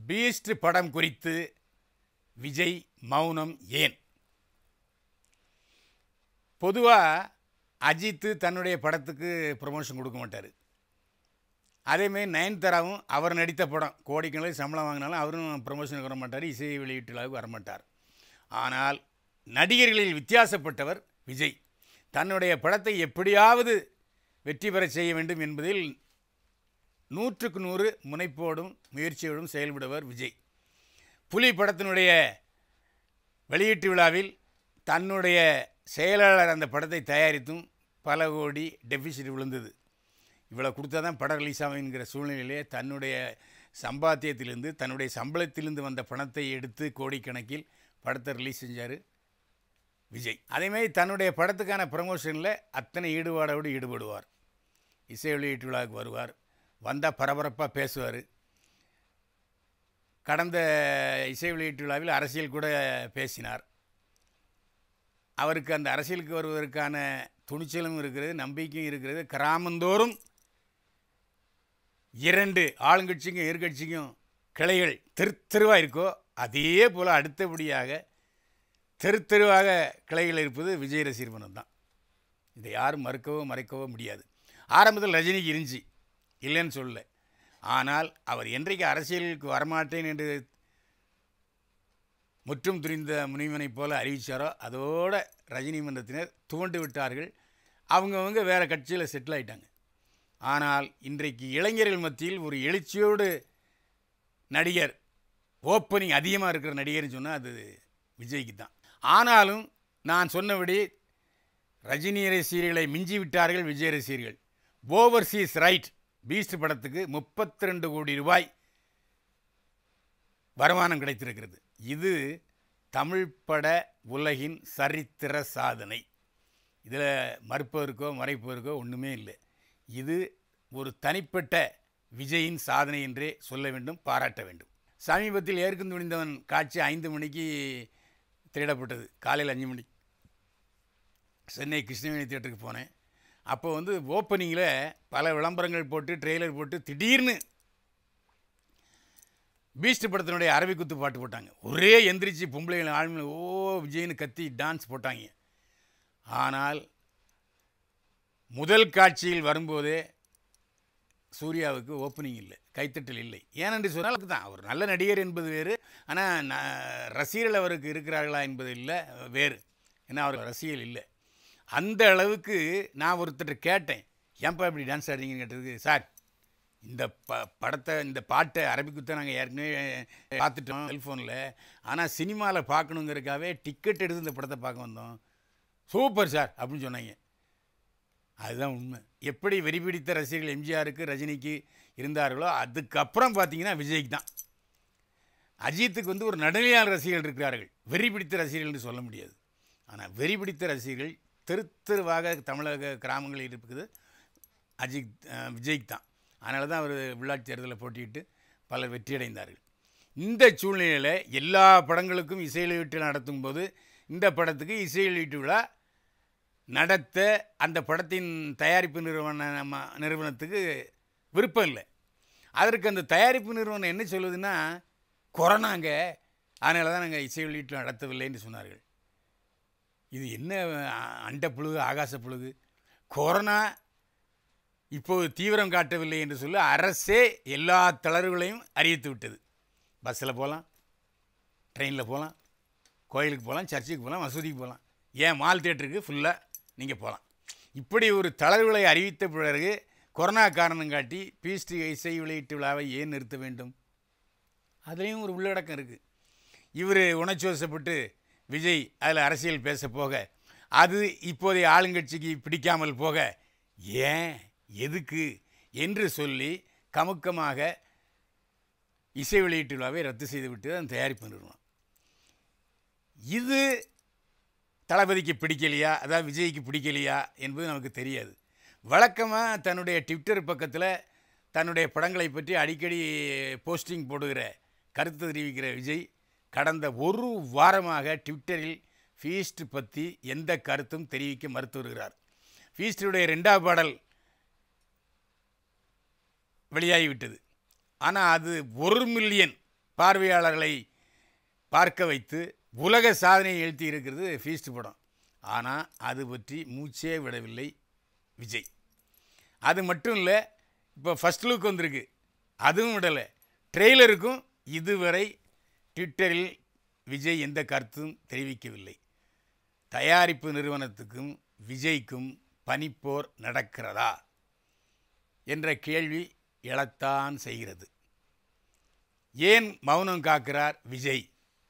Beast படம் குறித்து விஜய் மௌனம் ஏன் பொதுவாக அஜித்து தன்னுடைய படத்துக்கு ப்ரமோஷன் கொடுக்க மாட்டார் அதேமாரி நயன்தாராவும் அவர் நடித்த படம் கோடிக்கணக்கில் சம்பளம் வாங்கினாலும் அவரும் ப்ரமோஷனுக்கு வர மாட்டார் இசை வெளியீட்டு விழாவுக்கு வரமாட்டார் ஆனால் நடிகர்களில் வித்தியாசப்பட்டவர் விஜய் தன்னுடைய படத்தை எப்படியாவது வெற்றி பெறச் செய்ய வேண்டும் என்பதில் நூற்றுக்கு நூறு முனைப்போடும் முயற்சியோடும் செயல்படுவர் விஜய் புலி படத்தினுடைய வெளியீட்டு விழாவில் தன்னுடைய செயலாளர் அந்த படத்தை தயாரித்தும் பல கோடி டெபிசிட் விழுந்தது இவ்வளோ கொடுத்தா தான் படம் ரிலீஸ் ஆகுங்கிற சூழ்நிலையிலே தன்னுடைய சம்பாத்தியத்திலிருந்து தன்னுடைய சம்பளத்திலிருந்து வந்த பணத்தை எடுத்து கோடிக்கணக்கில் படத்தை ரிலீஸ் செஞ்சார் விஜய் அதேமாதிரி தன்னுடைய படத்துக்கான ப்ரமோஷனில் அத்தனை ஈடுபாடோடு ஈடுபடுவார் இசை வெளியீட்டு விழாவுக்கு வருவார் வந்தால் பரபரப்பாக பேசுவார் கடந்த இசை வெளியீட்டு விழாவில் அரசியல் கூட பேசினார் அவருக்கு அந்த அரசியலுக்கு வருவதற்கான துணிச்சலும் இருக்கிறது நம்பிக்கையும் இருக்கிறது கிராமந்தோறும் இரண்டு ஆளுங்கட்சிக்கும் எதிர்கட்சிக்கும் கிளைகள் தெரு தெருவாக இருக்கோ அதே போல் அடுத்தபடியாக தெரு தெருவாக கிளைகள் இருப்பது விஜய் ரசிகர் மனம் தான் இதை யாரும் மறுக்கவோ மறைக்கவோ முடியாது ஆரம்பத்தில் ரஜினிக்கு இருந்துச்சு இல்லைன்னு சொல்லல ஆனால் அவர் என்றைக்கு அரசியலுக்கு வரமாட்டேன் என்று முற்றும் துரிந்த முனிவனைப் போல அறிவித்தாரோ அதோட ரஜினி மன்றத்தினர் துவண்டு விட்டார்கள் அவங்கவங்க வேறு கட்சியில் செட்டில் ஆயிட்டாங்க ஆனால் இன்றைக்கு இளைஞர்கள் மத்தியில் ஒரு எழுச்சியோடு நடிகர் ஓப்பனிங் அதிகமாக இருக்கிற நடிகர்னு சொன்னால் அது விஜய்க்கு தான் ஆனாலும் நான் சொன்னபடி ரஜினி ரசிகர்களை மிஞ்சி விட்டார்கள் விஜய் ரசிகர்கள் ஓவர்சீஸ் ரைட் பீஸ்ட் படத்துக்கு முப்பத்தி ரெண்டு கோடி ரூபாய் வருமானம் கிடைத்திருக்கிறது இது தமிழ் பட உலகின் சரித்திர சாதனை இதில் மறுப்பதற்கோ மறைப்பதற்கோ ஒன்றுமே இல்லை இது ஒரு தனிப்பட்ட விஜயின் சாதனை என்றே சொல்ல வேண்டும் பாராட்ட வேண்டும் சமீபத்தில் ஏற்கும் துணிந்தவன் காட்சி ஐந்து மணிக்கு திரையிடப்பட்டது காலையில் அஞ்சு மணி சென்னை கிருஷ்ணவேணி தியேட்டருக்கு போனேன் அப்போ வந்து ஓப்பனிங்கில் பல விளம்பரங்கள் போட்டு ட்ரெய்லர் போட்டு திடீர்னு பீஸ்ட் படத்தினுடைய அரபி குத்து பாட்டு போட்டாங்க ஒரே எந்திரிச்சு பொம்பளைகள் ஆளுமை ஓ விஜய்னு கத்தி டான்ஸ் போட்டாங்க ஆனால் முதல் காட்சியில் வரும்போதே சூர்யாவுக்கு ஓப்பனிங் இல்லை கைத்தட்டல் இல்லை ஏனென்று சொன்னால் தான் அவர் நல்ல நடிகர் என்பது வேறு ஆனால் ரசிகர்கள் அவருக்கு இருக்கிறார்களா என்பது இல்லை வேறு ஏன்னா அவர் ரசிகர்கள் இல்லை அந்த அளவுக்கு நான் ஒருத்தர் கேட்டேன் ஏன்ப்பா இப்படி டான்ஸ் ஆடுறீங்கன்னு கேட்டதுக்கு சார் இந்த ப படத்தை இந்த பாட்டை அரபிக்குத்தை நாங்கள் ஏற்கனவே பார்த்துட்டோம் செல்ஃபோனில் ஆனால் சினிமாவில் பார்க்கணுங்கிறதுக்காகவே டிக்கெட் எடுத்து இந்த படத்தை பார்க்க வந்தோம் சூப்பர் சார் அப்படின்னு சொன்னாங்க அதுதான் உண்மை எப்படி வெறி பிடித்த ரசிகர்கள் எம்ஜிஆருக்கு ரஜினிக்கு இருந்தார்களோ அதுக்கப்புறம் பார்த்தீங்கன்னா விஜய்க்கு தான் அஜித்துக்கு வந்து ஒரு நடுநிலையான ரசிகர்கள் இருக்கிறார்கள் வெறி பிடித்த ரசிகர்கள்னு சொல்ல முடியாது ஆனால் வெறி பிடித்த ரசிகர்கள் தெரு தெருவாக தமிழக கிராமங்களில் இருக்குது அஜித் விஜய்க்கு தான் அதனால தான் அவர் உள்ளாட்சி தேர்தலில் போட்டியிட்டு பலர் வெற்றியடைந்தார்கள் இந்த சூழ்நிலையில் எல்லா படங்களுக்கும் இசை வெளியீட்டு நடத்தும் போது இந்த படத்துக்கு இசை வெளியீட்டு விழா நடத்த அந்த படத்தின் தயாரிப்பு நிறுவன நம்ம நிறுவனத்துக்கு விருப்பம் இல்லை அதற்கு அந்த தயாரிப்பு நிறுவனம் என்ன சொல்லுதுன்னா கொரோனாங்க அதனால தான் நாங்கள் இசை வெளியீட்டு நடத்தவில்லைன்னு சொன்னார்கள் இது என்ன அண்ட புழுகு ஆகாச புழுகு கொரோனா இப்போது தீவிரம் காட்டவில்லை என்று சொல்லி அரசே எல்லா தளர்வுகளையும் அறிவித்து விட்டது பஸ்ஸில் போகலாம் ட்ரெயினில் போகலாம் கோயிலுக்கு போகலாம் சர்ச்சுக்கு போகலாம் மசூதிக்கு போகலாம் ஏன் மால் தேட்டருக்கு ஃபுல்லாக நீங்கள் போகலாம் இப்படி ஒரு தளர்வுகளை அறிவித்த பிறகு கொரோனா காரணம் காட்டி பீஸ்ட் இசை வெளியீட்டு விழாவை ஏன் நிறுத்த வேண்டும் அதுலேயும் ஒரு உள்ளடக்கம் இருக்குது இவர் உணர்ச்சி வசப்பட்டு விஜய் அதில் அரசியல் பேச போக அது இப்போதைய ஆளுங்கட்சிக்கு பிடிக்காமல் போக ஏன் எதுக்கு என்று சொல்லி கமுக்கமாக இசை வெளியீட்டு விழாவை ரத்து செய்துவிட்டு அந்த தயாரிப்பு நிறுவனம் இது தளபதிக்கு பிடிக்கலையா அதாவது விஜய்க்கு பிடிக்கலையா என்பது நமக்கு தெரியாது வழக்கமாக தன்னுடைய ட்விட்டர் பக்கத்தில் தன்னுடைய படங்களை பற்றி அடிக்கடி போஸ்டிங் போடுகிற கருத்து தெரிவிக்கிற விஜய் கடந்த ஒரு வாரமாக ட்விட்டரில் ஃபீஸ்ட் பற்றி எந்த கருத்தும் தெரிவிக்க மறுத்து வருகிறார் ஃபீஸ்டுடைய ரெண்டாவது பாடல் வெளியாகிவிட்டது ஆனால் அது ஒரு மில்லியன் பார்வையாளர்களை பார்க்க வைத்து உலக சாதனையை எழுத்தி இருக்கிறது ஃபீஸ்ட் படம் ஆனால் அது பற்றி மூச்சே விடவில்லை விஜய் அது மட்டும் இல்லை இப்போ ஃபஸ்ட் லுக் வந்திருக்கு அதுவும் விடலை ட்ரெய்லருக்கும் இதுவரை ட்விட்டரில் விஜய் எந்த கருத்தும் தெரிவிக்கவில்லை தயாரிப்பு நிறுவனத்துக்கும் விஜய்க்கும் பனிப்போர் நடக்கிறதா என்ற கேள்வி எழத்தான் செய்கிறது ஏன் மௌனம் காக்கிறார் விஜய்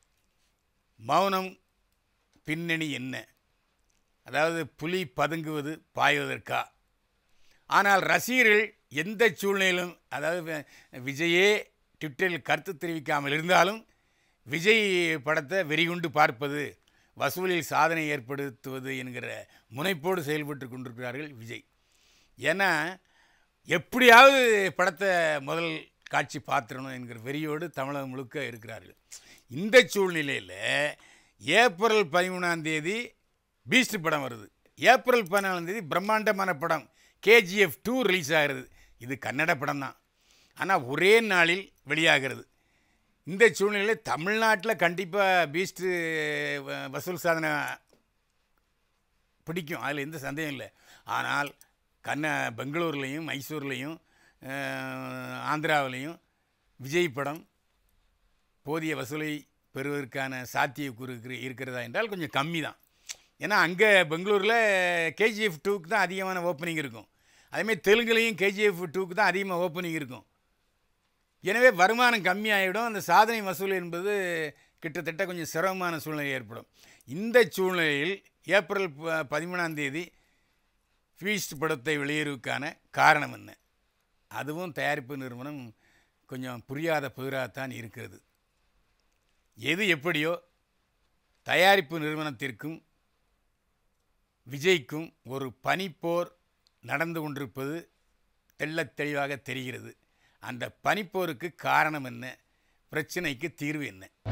மௌனம் பின்னணி என்ன அதாவது புலி பதுங்குவது பாய்வதற்கா ஆனால் ரசிகர்கள் எந்த சூழ்நிலையிலும் அதாவது வி- விஜயே ட்விட்டரில் கருத்து தெரிவிக்காமல் இருந்தாலும் விஜய் படத்தை வெறிகுண்டு பார்ப்பது வசூலில் சாதனை ஏற்படுத்துவது என்கிற முனைப்போடு செயல்பட்டு கொண்டிருக்கிறார்கள் விஜய் ஏன்னா எப்படியாவது படத்தை முதல் காட்சி பார்த்துடணும் என்கிற வெறியோடு தமிழகம் முழுக்க இருக்கிறார்கள் இந்த சூழ்நிலையில் ஏப்ரல் பதிமூணாம் தேதி பீஸ்ட் படம் வருது ஏப்ரல் பதினாலாம் தேதி பிரம்மாண்டமான படம் கேஜிஎஃப் டூ ரிலீஸ் ஆகிறது இது கன்னட படம் தான் ஆனால் ஒரே நாளில் வெளியாகிறது இந்த சூழ்நிலையில் தமிழ்நாட்டில் கண்டிப்பாக பீஸ்ட்டு வ- வசூல் சாதனை பிடிக்கும் அதில் எந்த சந்தேகம் இல்லை ஆனால் கண்ண பெங்களூர்லேயும் மைசூர்லேயும் அஹ், ஆந்திராவிலையும் விஜய் படம் போதிய வசூலை பெறுவதற்கான சாத்தியக்கூறு இருக்கிற இருக்கிறதா என்றால் கொஞ்சம் கம்மி தான் ஏன்னா அங்கே பெங்களூரில் கேஜிஎஃப் டூக்கு தான் அதிகமான ஓப்பனிங் இருக்கும் அதேமாதிரி தெலுங்குலேயும் கேஜிஎஃப் டூக்கு தான் அதிகமாக ஓப்பனிங் இருக்கும் எனவே வருமானம் கம்மியாகிடும் அந்த சாதனை வசூல் என்பது கிட்டத்தட்ட கொஞ்சம் சிரமமான சூழ்நிலை ஏற்படும் இந்த சூழ்நிலையில் ஏப்ரல் ப- பதிமூணாம் தேதி ஃபீஸ்ட் படத்தை வெளியேறுவதற்கான காரணம் என்ன அதுவும் தயாரிப்பு நிறுவனம் கொஞ்சம் புரியாத புதிராகத்தான் இருக்கிறது எது எப்படியோ தயாரிப்பு நிறுவனத்திற்கும் விஜய்க்கும் ஒரு பனிப்போர் நடந்து கொண்டிருப்பது தெள்ளத் தெளிவாக தெரிகிறது அந்த பனிப்போருக்கு காரணம் என்ன பிரச்சனைக்கு தீர்வு என்ன